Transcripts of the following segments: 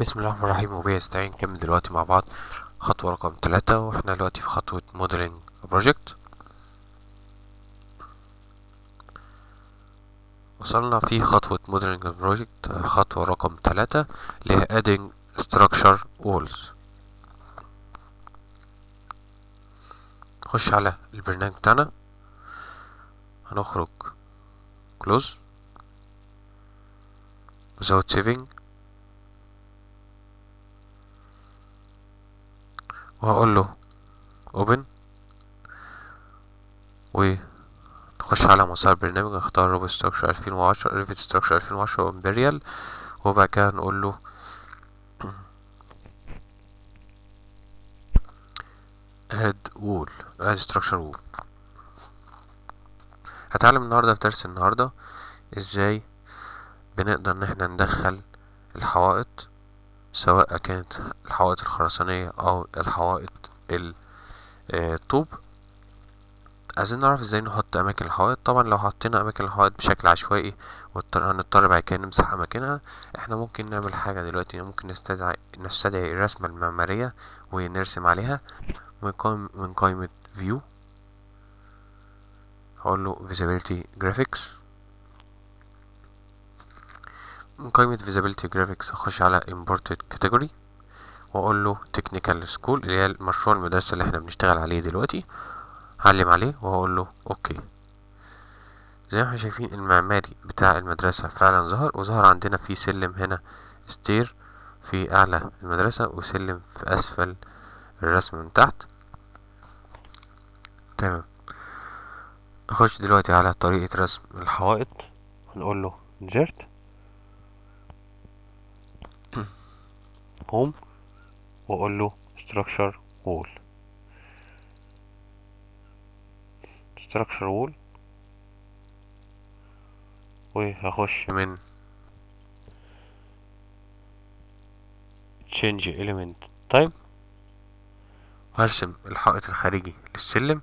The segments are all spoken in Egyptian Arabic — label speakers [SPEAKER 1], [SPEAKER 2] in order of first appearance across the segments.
[SPEAKER 1] بسم الله الرحمن الرحيم وبيه استعين نكمل دلوقتي مع بعض خطوة رقم ثلاثة واحنا دلوقتي في خطوة موديلنج بروجكت وصلنا في خطوة موديلنج بروجكت خطوة رقم ثلاثة اللي هي adding structure walls نخش على البرنامج بتاعنا هنخرج close without saving وهقول له open ونخش على مسار البرنامج نختار روبو ستراكشر 2010 ريفت ستراكشر 2010 امبريال وبعد كده نقول له add wall add structure wall هتعلم النهاردة في درس النهاردة ازاي بنقدر ان احنا ندخل الحوائط سواء كانت الحوائط الخرسانية او الحوائط الطوب عايزين نعرف ازاي نحط اماكن الحوائط طبعا لو حطينا اماكن الحوائط بشكل عشوائي هنضطر بعد كده نمسح اماكنها احنا ممكن نعمل حاجة دلوقتي ممكن نستدعي نستدعي الرسمة المعمارية ونرسم عليها من قائمة view هقول له visibility graphics من قائمة visibility graphics اخش على imported category واقول له technical school اللي هي المشروع المدرسة اللي احنا بنشتغل عليه دلوقتي هعلم عليه وهقول له اوكي زي ما احنا شايفين المعماري بتاع المدرسة فعلا ظهر وظهر عندنا في سلم هنا ستير في اعلى المدرسة وسلم في اسفل الرسم من تحت تمام نخش دلوقتي على طريقة رسم الحوائط هنقول له insert home واقول له structure wall structure wall وهخش من change element type وهرسم الحائط الخارجي للسلم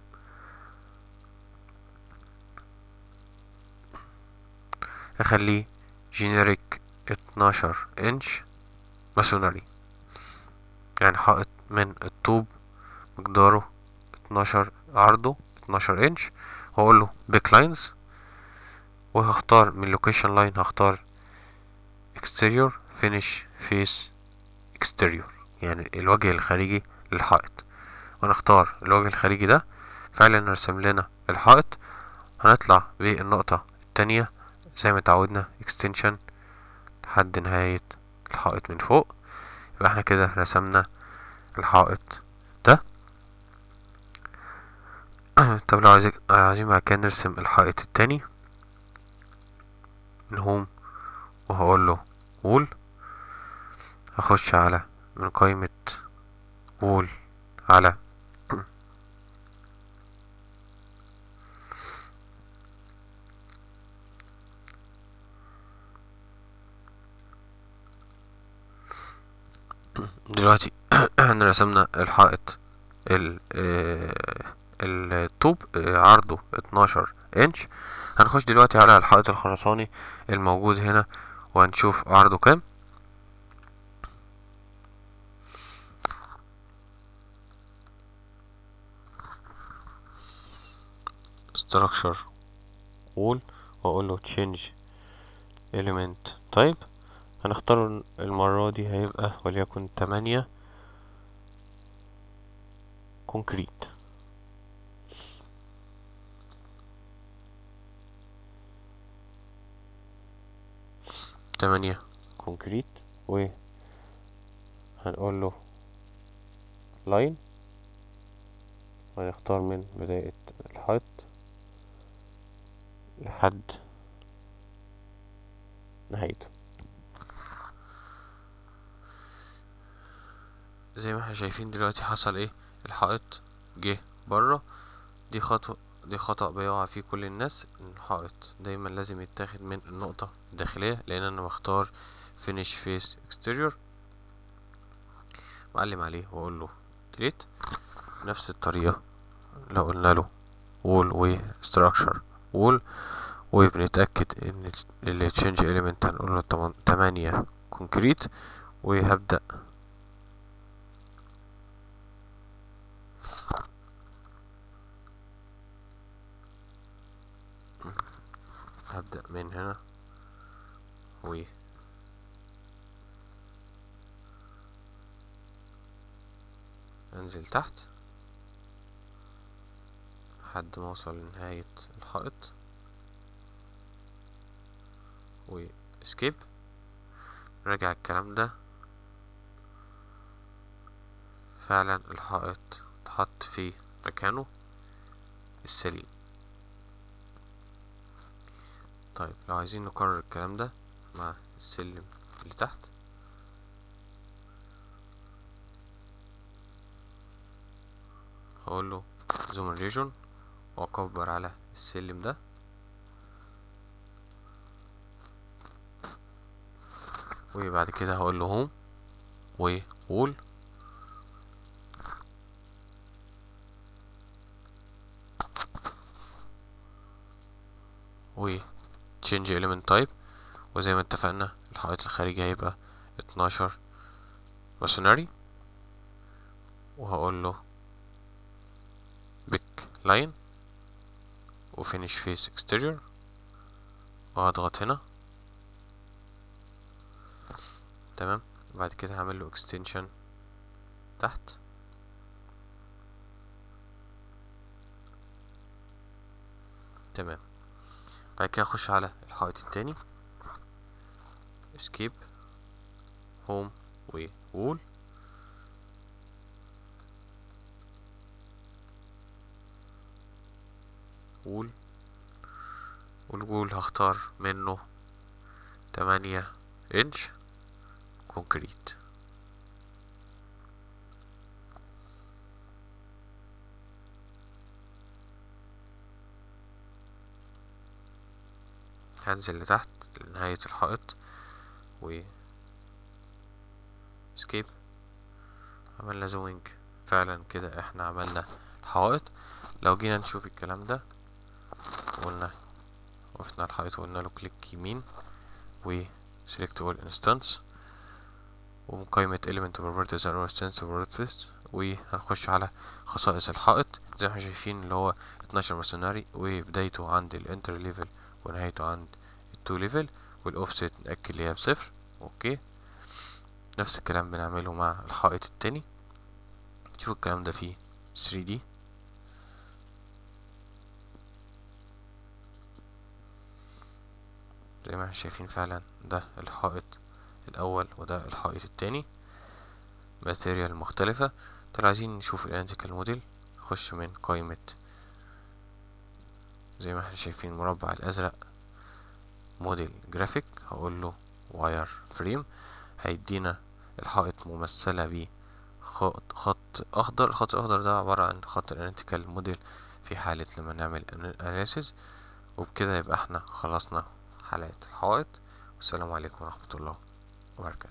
[SPEAKER 1] اخليه جينيريك اتناشر انش ماسونري يعني حائط من الطوب مقداره اتناشر عرضه اتناشر انش واقول له بيك لاينز وهختار من لوكيشن لاين هختار exterior finish face exterior يعني الوجه الخارجي للحائط ونختار الوجه الخارجي ده فعلا رسم لنا الحائط هنطلع بالنقطة التانية زي ما اتعودنا extension لحد نهاية الحائط من فوق يبقى احنا كده رسمنا الحائط ده طب لو عايزين عايزين بعد كده نرسم الحائط التاني من هوم وهقول له وول هخش على من قائمة وول على دلوقتي احنا رسمنا الحائط ال الطوب عرضه اتناشر انش هنخش دلوقتي على الحائط الخرساني الموجود هنا وهنشوف عرضه كام structure wall واقول له change element type هنختار المرة دي هيبقى وليكن تمانية كونكريت تمانية كونكريت و هنقول له لاين وهنختار من بداية الحائط لحد نهايته زي ما احنا شايفين دلوقتي حصل ايه الحائط جه بره دي خطوة دي خطأ بيقع فيه كل الناس الحائط دايما لازم يتاخد من النقطة الداخلية لان انا مختار finish face exterior معلم عليه واقول له delete نفس الطريقة لو قلنا له wall و structure wall وبنتأكد ان ال change element هنقول له تمانية كونكريت وهبدأ هبدأ من هنا و انزل تحت لحد ما اوصل لنهاية الحائط و اسكيب راجع الكلام ده فعلا الحائط اتحط في مكانه السليم طيب لو عايزين نكرر الكلام ده مع السلم اللي تحت هقول له زوم ريجون واكبر على السلم ده وبعد كده هقول له هوم وول و change element type وزي ما اتفقنا الحائط الخارجي هيبقى اتناشر ماسونري وهقول له بيك لاين وفينيش فيس اكستيريور وهضغط هنا تمام بعد كده هعمل له اكستنشن تحت تمام بعد كده اخش على الحائط التاني اسكيب هوم وول وول والوول هختار منه تمانية انش كونكريت هنزل لتحت لنهاية الحائط و سكيب عملنا زوينج فعلا كده احنا عملنا الحائط لو جينا نشوف الكلام ده قلنا وقفنا على الحائط وقلنا له كليك يمين و select all instance ومن قائمة element properties and instance properties وهنخش على خصائص الحائط زي ما احنا شايفين اللي هو 12 ماسونري وبدايته عند الانتر ليفل ونهايته عند التو ليفل والاوفست نأكد اللي هي بصفر اوكي نفس الكلام بنعمله مع الحائط التاني شوف الكلام ده فيه 3D زي ما احنا شايفين فعلا ده الحائط الاول وده الحائط التاني ماتيريال مختلفة طب عايزين نشوف الانتيكال موديل نخش من قائمة زي ما احنا شايفين المربع الازرق موديل جرافيك هقول له واير فريم هيدينا الحائط ممثلة ب خط خط اخضر الخط الاخضر ده عبارة عن خط الانتيكال موديل في حالة لما نعمل اناليسيز وبكده يبقى احنا خلصنا حلقة الحائط والسلام عليكم ورحمة الله وبركاته